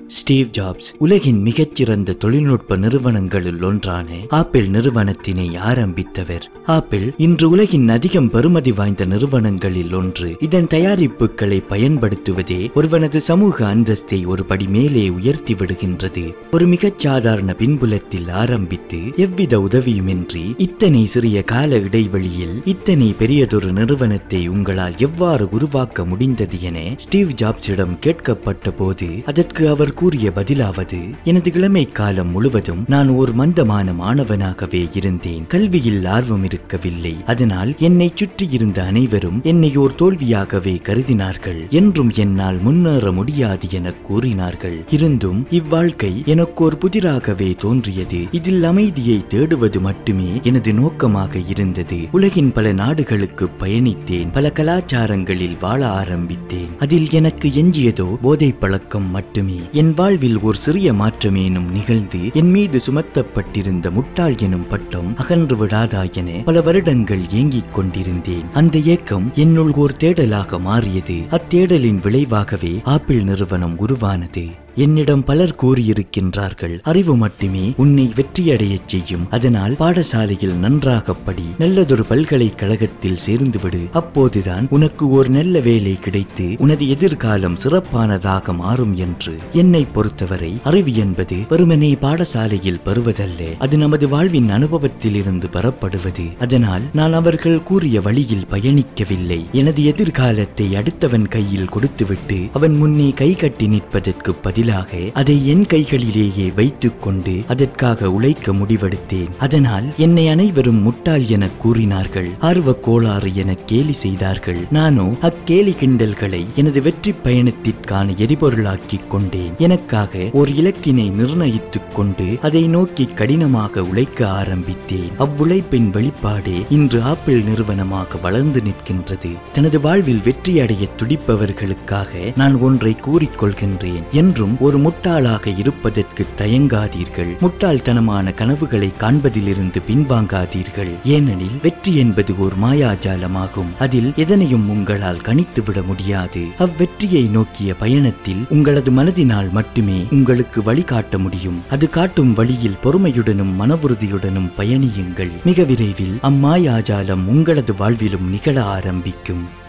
Steve jobs உலகின் மிகச்சிறந்த தொழில்நுட்ப நிறுவனங்களில் ஒன்றான ஆப்பிள் நிறுவனத்தினை ஆரம்பித்தவர் ஆப்பிள் இன்று உலகின் அதிகம் பெறுமதி வாய்ந்த நிறுவனங்களில் ஒன்று இதன் தயாரிப்புகளை பயன்படுத்துவதே ஒருவனது சமூக அந்தஸ்தை ஒரு படி மேலே உயர்த்தி விடுகின்றது ஒரு மிகச் சாதாரண பின்புலத்தில் ஆரம்பித்து எவ்வித உதவியுமின்றி இத்தனை சிறிய கால இடைவெளியில் இத்தனை பெரியதொரு நிறுவனத்தை உங்களால் எவ்வாறு உருவாக்க முடிந்தது என ஸ்டீவ் ஜாப்ஸிடம் கேட்கப்பட்ட போது அதற்கு அவர் கூறிய பதிலாவது எனது இளமை காலம் முழுவதும் நான் ஒரு மந்தமான மாணவனாகவே இருந்தேன் கல்வியில் ஆர்வம் இருக்கவில்லை அதனால் என்னை சுற்றி இருந்த அனைவரும் என்னை ஓர் தோல்வியாகவே கருதினார்கள் என்றும் என்னால் முன்னேற முடியாது என கூறினார்கள் இருந்தும் இவ்வாழ்க்கை எனக்கு ஒரு புதிராகவே தோன்றியது இதில் அமைதியை தேடுவது மட்டுமே எனது நோக்கமாக இருந்தது உலகின் பல நாடுகளுக்கு பயணித்தேன் பல கலாச்சாரங்களில் வாழ ஆரம்பித்தேன் அதில் எனக்கு எஞ்சியதோ போதை பழக்கம் மட்டுமே என் வாழ்வில் ஒரு சிறிய மாற்றமேனும் நிகழ்ந்து என் மீது சுமத்தப்பட்டிருந்த முட்டாள் எனும் பட்டம் அகன்று விடாதா என பல வருடங்கள் ஏங்கிக் கொண்டிருந்தேன் அந்த ஏக்கம் என்னுள் ஓர் தேடலாக மாறியது அத்தேடலின் விளைவாகவே ஆப்பிள் நிறுவனம் உருவானது என்னிடம் பலர் கூறியிருக்கின்றார்கள் அறிவு மட்டுமே உன்னை வெற்றியடையச் செய்யும் அதனால் பாடசாலையில் நன்றாக படி நல்லதொரு பல்கலைக்கழகத்தில் சேர்ந்துவிடு அப்போதுதான் உனக்கு ஒரு நல்ல வேலை கிடைத்து உனது எதிர்காலம் சிறப்பானதாக மாறும் என்று என்னை பொறுத்தவரை அறிவு என்பது வெறுமனே பாடசாலையில் பெறுவதல்ல அது நமது வாழ்வின் அனுபவத்தில் இருந்து பெறப்படுவது அதனால் நான் அவர்கள் கூறிய வழியில் பயணிக்கவில்லை எனது எதிர்காலத்தை அடுத்தவன் கையில் கொடுத்துவிட்டு அவன் முன்னே கை கட்டி நிற்பதற்கு பதிலாக அதை என் கைகளிலேயே வைத்துக் கொண்டு அதற்காக உழைக்க முடிவெடுத்தேன் அதனால் என்னை அனைவரும் முட்டாள் என கூறினார்கள் ஆர்வ கோளாறு என கேலி செய்தார்கள் நானோ அக்கேலி கிண்டல்களை எனது வெற்றி பயணத்திற்கான எரிபொருளாக்கிக் கொண்டேன் எனக்காக ஒரு இலக்கினை நிர்ணயித்துக் கொண்டு அதை நோக்கி கடினமாக உழைக்க ஆரம்பித்தேன் அவ்வுழைப்பின் வெளிப்பாடே இன்று ஆப்பிள் நிறுவனமாக வளர்ந்து நிற்கின்றது தனது வாழ்வில் வெற்றியடைய துடிப்பவர்களுக்காக நான் ஒன்றை கூறிக்கொள்கின்றேன் என்றும் ஒரு முட்டாளாக இருப்பதற்கு தயங்காதீர்கள் முட்டாள்தனமான கனவுகளை காண்பதிலிருந்து பின்வாங்காதீர்கள் ஏனெனில் வெற்றி என்பது ஒரு மாயாஜாலமாகும் அதில் எதனையும் உங்களால் கணித்துவிட முடியாது அவ்வெற்றியை நோக்கிய பயணத்தில் உங்களது மனதினால் மட்டுமே உங்களுக்கு வழிகாட்ட முடியும் அது காட்டும் வழியில் பொறுமையுடனும் மனவுறுதியுடனும் பயணியுங்கள் மிக விரைவில் அம்மாயாஜாலம் உங்களது வாழ்விலும் நிகழ ஆரம்பிக்கும்